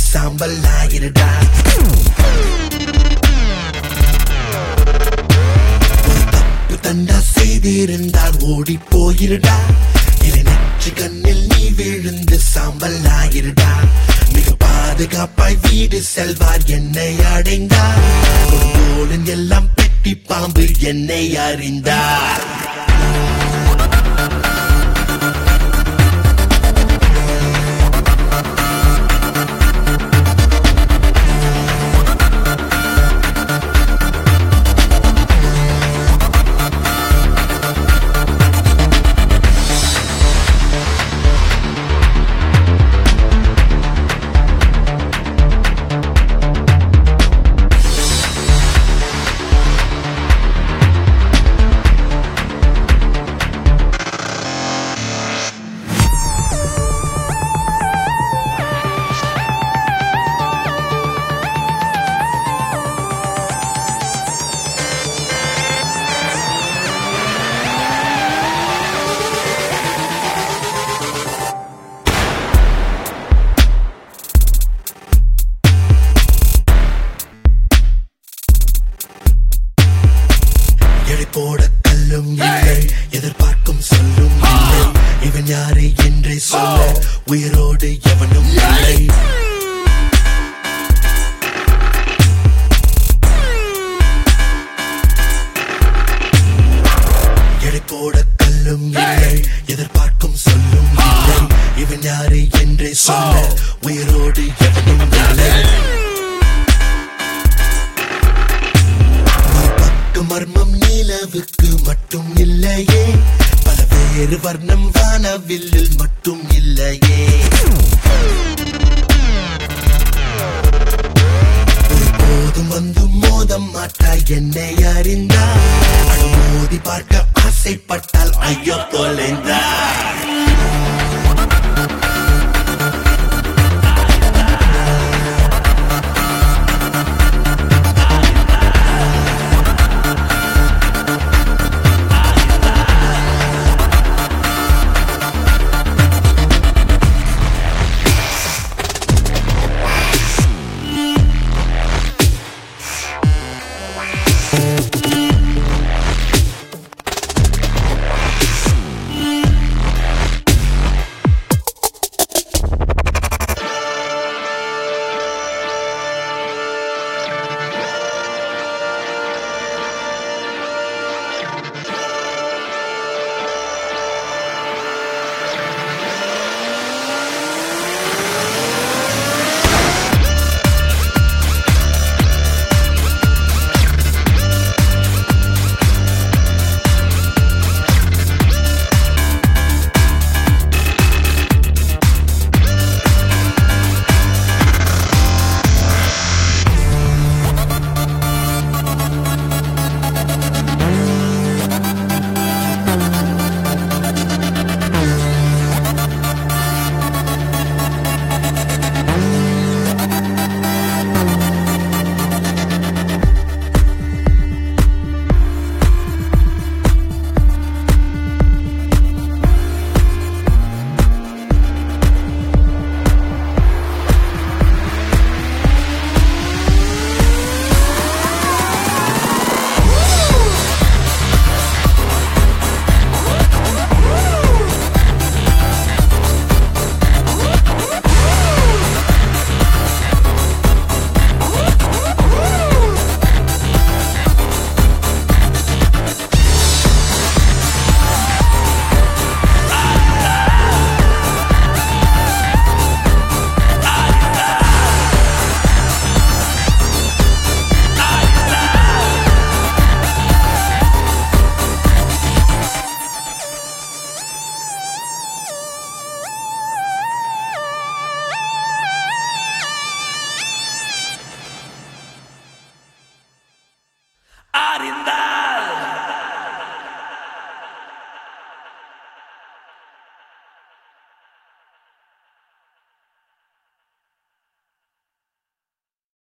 சாம்பல் ஆகிருடா ஒரு தப்பு தண்டா செய்திருந்தால் ஓடி போயிருடா இரு நெற்றி கண்ணில் நீ விழுந்து சாம்பல் ஆகிருடா மிக பாதுகாப்பாய் வீடு செல்வார் என்னை அடைந்தார் கொடுங்கோலன் எல்லாம் பெட்டி பாம்பு என்னை அறிந்தார் எடை போட கல்லும் இல்லை எதிர்பார்க்கும் சொல்லும் இல்லை இவன் யாரு என்றே சொல்ல உயிரோடு எவனும் இல்லை எடை போட கல்லும் இல்லை எதிர்பார்க்கும் சொல்லும் இல்லை இவன் யாரு என்றே சொல்ல உயிரோடு எவனும் இல்லை பக்க மர்மம் நிலவுக்கு மட்டும் இல்லையே பல வேறு வர்ணம் வானவில்லில் மட்டும் இல்லையே ஒருபோதும் வந்து மோதம் மாட்டாய் என்னை அறிந்தார் அனுமோதி பார்க்க ஆசைப்பட்டால் ஐயோ தொலைந்தார் அறிந்தார்